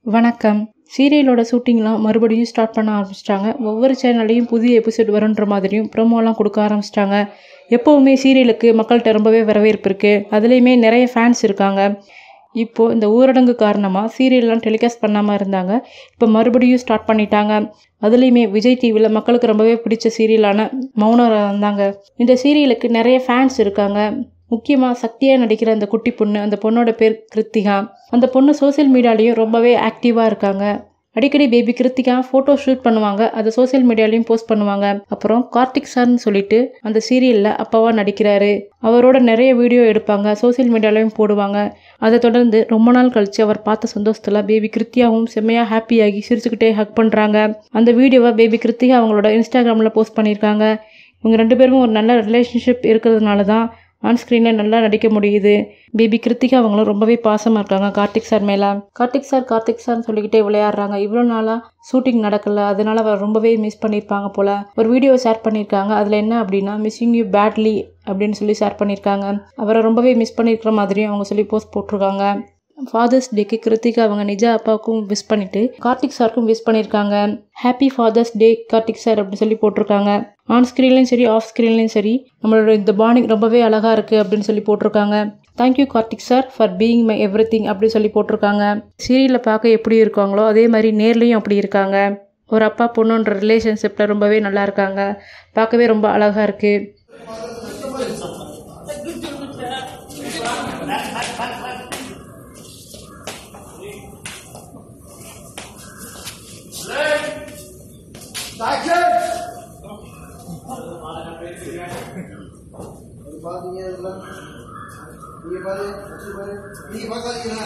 வணக்கம் சீரியலோட ஷூட்டிங்லாம் மறுபடியும் ஸ்டார்ட் பண்ண ஆரம்பிச்சிட்டாங்க ஒவ்வொரு சேனல்லையும் புதிய எபிசோட் வருன்ற மாதிரியும் ப்ரோமோலாம் கொடுக்க ஆரம்பிச்சிட்டாங்க எப்போவுமே சீரியலுக்கு மக்கள்கிட்ட ரொம்பவே வரவேற்பு இருக்குது அதுலேயுமே நிறைய ஃபேன்ஸ் இருக்காங்க இப்போது இந்த ஊரடங்கு காரணமாக சீரியல்லாம் டெலிகாஸ்ட் பண்ணாமல் இருந்தாங்க இப்போ மறுபடியும் ஸ்டார்ட் பண்ணிட்டாங்க அதுலேயுமே விஜய் டிவியில் மக்களுக்கு ரொம்பவே பிடிச்ச சீரியலான மௌனம் வந்தாங்க இந்த சீரியலுக்கு நிறைய ஃபேன்ஸ் இருக்காங்க முக்கியமாக சக்தியாக நடிக்கிற அந்த குட்டி பொண்ணு அந்த பொண்ணோட பேர் கிருத்திகா அந்த பொண்ணு சோஷியல் மீடியாலேயும் ரொம்பவே ஆக்டிவாக இருக்காங்க அடிக்கடி பேபி கிருத்திகா ஃபோட்டோ ஷூட் பண்ணுவாங்க அதை சோஷியல் மீடியாலையும் போஸ்ட் பண்ணுவாங்க அப்புறம் கார்த்திக் சார்னு சொல்லிட்டு அந்த சீரியலில் அப்பாவாக நடிக்கிறாரு அவரோட நிறைய வீடியோ எடுப்பாங்க சோஷியல் மீடியாலையும் போடுவாங்க அதை தொடர்ந்து ரொம்ப நாள் கழித்து அவர் பார்த்த சந்தோஷத்தில் பேபி கிருத்தியாவும் செம்மையாக ஹாப்பியாகி சிரிச்சுக்கிட்டே ஹக் பண்ணுறாங்க அந்த வீடியோவை பேபி கிருத்திகா அவங்களோட இன்ஸ்டாகிராமில் போஸ்ட் பண்ணியிருக்காங்க இவங்க ரெண்டு பேரும் ஒரு நல்ல ரிலேஷன்ஷிப் இருக்கிறதுனால தான் ஆன் ஸ்க்ரீனில் நல்லா நடிக்க முடியுது பேபி கிருத்திகா அவங்களும் ரொம்பவே பாசமாக இருக்காங்க கார்த்திக் சார் மேலே கார்த்திக் சார் கார்த்திக் சார்னு சொல்லிக்கிட்டே விளையாடுறாங்க இவ்வளோ நாளாக ஷூட்டிங் நடக்கல அதனால அவர் ரொம்பவே மிஸ் பண்ணியிருப்பாங்க போல் ஒரு வீடியோ ஷேர் பண்ணியிருக்காங்க அதில் என்ன அப்படின்னா மிஸ்ஸிங் யூ பேட்லி அப்படின்னு சொல்லி ஷேர் பண்ணியிருக்காங்க அவரை ரொம்பவே மிஸ் பண்ணியிருக்கிற மாதிரியும் அவங்க சொல்லி போஸ்ட் போட்டிருக்காங்க ஃபாதர்ஸ் டேக்கு கிருத்திகா அவங்க நிஜ அப்பாவுக்கும் விஷ் பண்ணிட்டு கார்த்திக் சாருக்கும் விஷ் பண்ணியிருக்காங்க happy father's day Karthik sir அப்படின்னு சொல்லி போட்டிருக்காங்க ஆன் ஸ்க்ரீன்லையும் சரி ஆஃப் ஸ்க்ரீன்லையும் சரி நம்மளோட இந்த பாண்டிங் ரொம்பவே அழகாக இருக்குது அப்படின்னு சொல்லி போட்டிருக்காங்க thank you Karthik sir for being my everything அப்படின்னு சொல்லி போட்டிருக்காங்க சீரியலில் பார்க்க எப்படி இருக்காங்களோ அதே மாதிரி நேர்லேயும் அப்படி இருக்காங்க ஒரு அப்பா பொண்ணுன்ற ரிலேஷன்ஷிப்பில் ரொம்பவே நல்லா இருக்காங்க பார்க்கவே ரொம்ப அழகாக இருக்குது பாத்தீங்க இதெல்லாம் நீங்க பாரு வச்சு பாரு நீங்க பார்க்காதீங்களா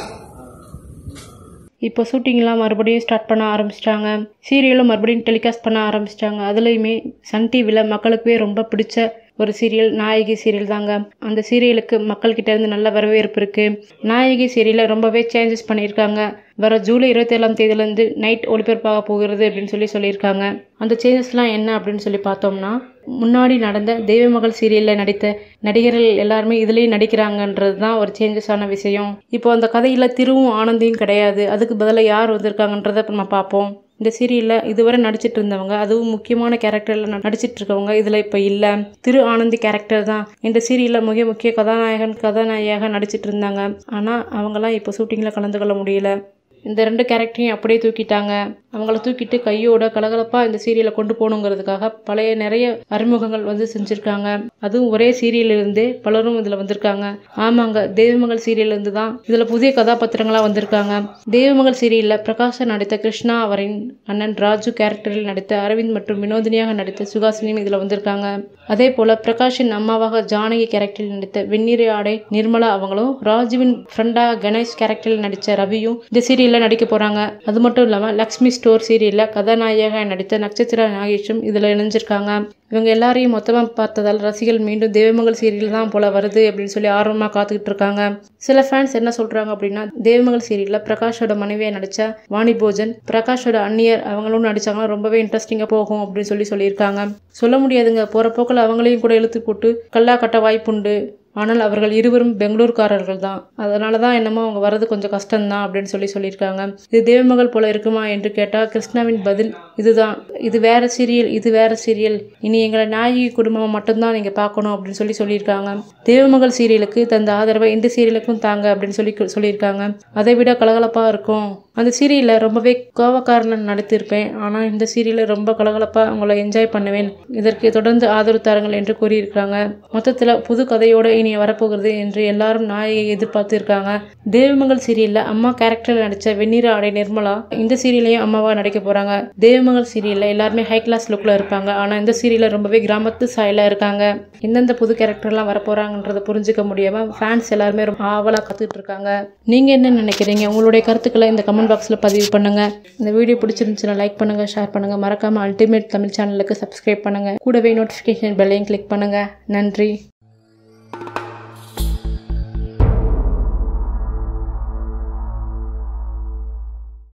இப்போ ஷூட்டிங்லாம் மறுபடியும் ஸ்டார்ட் பண்ண ஆரம்பிச்சிட்டாங்க சீரியலும் மறுபடியும் டெலிகாஸ்ட் பண்ண ஆரம்பிச்சிட்டாங்க அதுலேயுமே சன் டிவியில் மக்களுக்குவே ரொம்ப பிடிச்ச ஒரு சீரியல் நாயகி சீரியல் தாங்க அந்த சீரியலுக்கு மக்கள்கிட்ட இருந்து நல்ல வரவேற்பு இருக்குது நாயகி சீரியலை ரொம்பவே சேஞ்சஸ் பண்ணியிருக்காங்க வர ஜூலை இருபத்தேழாம் தேதியிலேருந்து நைட் ஒளிபரப்பாக போகிறது அப்படின்னு சொல்லி சொல்லியிருக்காங்க அந்த சேஞ்சஸ்லாம் என்ன அப்படின்னு சொல்லி பார்த்தோம்னா முன்னாடி நடந்த தெய்வமகள் சீரியலில் நடித்த நடிகர்கள் எல்லாருமே இதுலேயும் நடிக்கிறாங்கன்றது தான் ஒரு சேஞ்சஸான விஷயம் இப்போ அந்த கதையில் திருவும் ஆனந்தியும் கிடையாது அதுக்கு பதிலாக யார் வந்திருக்காங்கன்றதை நம்ம பார்ப்போம் இந்த சீரியலில் இதுவரை நடிச்சிட்டு இருந்தவங்க அதுவும் முக்கியமான கேரக்டரில் நடிச்சிட்டு இருக்கவங்க இதில் இப்போ இல்லை திரு ஆனந்தி கேரக்டர் தான் இந்த சீரியலில் மிக முக்கிய கதாநாயகன் கதாநாயகியாக நடிச்சிட்டு இருந்தாங்க ஆனால் அவங்களாம் இப்போ ஷூட்டிங்கில் கலந்து கொள்ள முடியல இந்த ரெண்டு கேரக்டரையும் அப்படியே தூக்கிட்டாங்க அவங்கள தூக்கிட்டு கையோட கலகலப்பாக இந்த சீரியலை கொண்டு போகணுங்கிறதுக்காக பழைய நிறைய அறிமுகங்கள் வந்து செஞ்சுருக்காங்க அதுவும் ஒரே சீரியலிருந்தே பலரும் இதில் வந்திருக்காங்க ஆமாங்க தெய்வமகள் சீரியல்லேருந்து தான் இதில் புதிய கதாபாத்திரங்களாக வந்திருக்காங்க தெய்வமகள் சீரியலில் பிரகாஷன் நடித்த கிருஷ்ணா அவரின் அண்ணன் ராஜு கேரக்டரில் நடித்த அரவிந்த் மற்றும் வினோதினியாக நடித்த சுகாசினியும் இதில் வந்திருக்காங்க அதே போல் பிரகாஷின் அம்மாவாக ஜானகி கேரக்டரில் நடித்த வெந்நீர் ஆடை நிர்மலா அவங்களும் ராஜுவின் ஃப்ரெண்டா கணேஷ் கேரக்டரில் நடித்த ரவியும் இந்த சீரியலில் நடிக்க போகிறாங்க அது மட்டும் இல்லாமல் லக்ஷ்மி ஸ்டோர் சீரியலில் கதாநாயகியாக நடித்த நட்சத்திர நாகேஷும் இதில் இணைஞ்சிருக்காங்க இவங்க எல்லாரையும் மொத்தமாக பார்த்ததால் ரசிகர்கள் மீண்டும் தேவமகள் சீரியல் தான் போல வருது அப்படின்னு சொல்லி ஆர்வமாக காத்துக்கிட்டு இருக்காங்க சில ஃபேன்ஸ் என்ன சொல்கிறாங்க அப்படின்னா தேவமகள் சீரியலில் பிரகாஷோட மனைவியை நடித்த வாணி போஜன் பிரகாஷோட அந்நியர் அவங்களும் நடித்தாங்கன்னா ரொம்பவே இன்ட்ரெஸ்டிங்காக போகும் அப்படின்னு சொல்லி சொல்லியிருக்காங்க சொல்ல முடியாதுங்க போகிற போக்கில் அவங்களையும் கூட இழுத்து போட்டு கல்லா கட்ட வாய்ப்புண்டு ஆனால் அவர்கள் இருவரும் பெங்களூர்காரர்கள் தான் அதனால தான் என்னமோ அவங்க வர்றது கொஞ்சம் கஷ்டம்தான் அப்படின்னு சொல்லி சொல்லியிருக்காங்க இது தேவமகள் போல இருக்குமா என்று கேட்டால் கிருஷ்ணாவின் பதில் இதுதான் இது வேற சீரியல் இது வேற சீரியல் இனி எங்களை நாயகி குடும்பம் மட்டும்தான் நீங்கள் பார்க்கணும் அப்படின்னு சொல்லி சொல்லியிருக்காங்க தேவமகள் சீரியலுக்கு தந்த ஆதரவை இந்த சீரியலுக்கும் தாங்க அப்படின்னு சொல்லி சொல்லியிருக்காங்க அதை விட கலகலப்பாக இருக்கும் அந்த சீரியலில் ரொம்பவே கோவக்காரன் நடித்திருப்பேன் ஆனால் இந்த சீரியலில் ரொம்ப கலகலப்பாக அவங்கள என்ஜாய் பண்ணுவேன் இதற்கு தொடர்ந்து ஆதரவு தாருங்கள் என்று கூறியிருக்காங்க மொத்தத்தில் புது கதையோடு இனி வரப்போகிறது என்று எல்லாரும் நாயகை எதிர்பார்த்து இருக்காங்க தேவமகள் சீரியலில் அம்மா கேரக்டரில் நடித்த வெந்நீர் ஆடை நிர்மலா இந்த சீரியலையும் அம்மாவாக நடிக்க போகிறாங்க தேவமகள் சீரியலில் எல்லாருமே ஹை கிளாஸ் லுக்கில் இருப்பாங்க ஆனால் இந்த சீரியலில் ரொம்பவே கிராமத்து சாயலாக இருக்காங்க எந்தெந்த புது கேரக்டர்லாம் வரப்போகிறாங்கன்றதை புரிஞ்சுக்க முடியாமல் ஃபேன்ஸ் எல்லாருமே ரொம்ப ஆவலாக கற்றுட்டு இருக்காங்க நீங்கள் என்ன நினைக்கிறீங்க உங்களுடைய கருத்துக்களை இந்த கமெண்ட் பாக்ஸில் பதிவு பண்ணுங்கள் இந்த வீடியோ பிடிச்சிருந்துச்சுன்னா லைக் பண்ணுங்கள் ஷேர் பண்ணுங்கள் மறக்காமல் அல்டிமேட் தமிழ் சேனலுக்கு சப்ஸ்கிரைப் பண்ணுங்கள் கூடவே நோட்டிஃபிகேஷன் பெல்லையும் கிளிக் பண்ணுங்கள் நன்றி